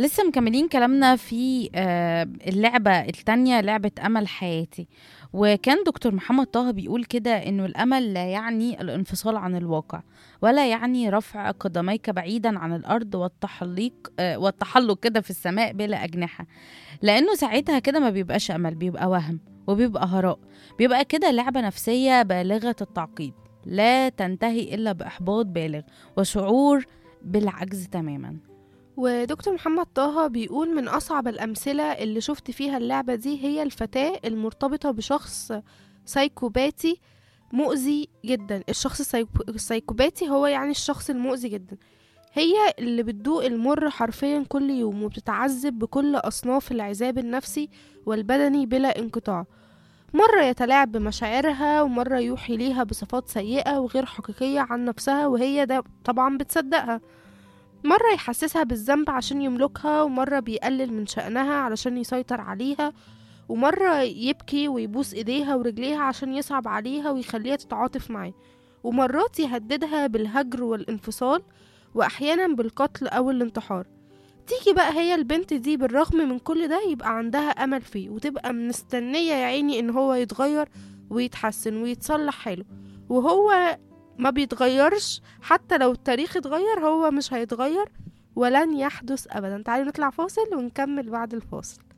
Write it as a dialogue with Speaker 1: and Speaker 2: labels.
Speaker 1: لسه مكملين كلامنا في آه، اللعبة التانية لعبة أمل حياتي وكان دكتور محمد طه بيقول كده إنه الأمل لا يعني الانفصال عن الواقع ولا يعني رفع قدميك بعيدا عن الأرض والتحليق آه، والتحلق كده في السماء بلا أجنحة لأنه ساعتها كده ما بيبقاش أمل بيبقى وهم وبيبقى هراء بيبقى كده لعبة نفسية بالغة التعقيد لا تنتهي إلا بإحباط بالغ وشعور بالعجز تماما
Speaker 2: ودكتور محمد طه بيقول من أصعب الأمثلة اللي شفت فيها اللعبة دي هي الفتاة المرتبطة بشخص سايكوباتي مؤذي جدا الشخص السايكو- السايكوباتي هو يعني الشخص المؤذي جدا هي اللي بتدوق المر حرفيا كل يوم وبتتعذب بكل أصناف العذاب النفسي والبدني بلا انقطاع مرة يتلاعب بمشاعرها ومرة يوحي ليها بصفات سيئة وغير حقيقية عن نفسها وهي ده طبعا بتصدقها مرة يحسسها بالذنب عشان يملكها ومرة بيقلل من شأنها علشان يسيطر عليها ومرة يبكي ويبوس ايديها ورجليها عشان يصعب عليها ويخليها تتعاطف معاه ومرات يهددها بالهجر والانفصال وأحيانا بالقتل أو الانتحار تيجي بقى هي البنت دي بالرغم من كل ده يبقى عندها أمل فيه وتبقى مستنية يا عيني إن هو يتغير ويتحسن ويتصلح حاله وهو ما بيتغيرش حتى لو التاريخ اتغير هو مش هيتغير ولن يحدث أبدا تعالي نطلع فاصل ونكمل بعد الفاصل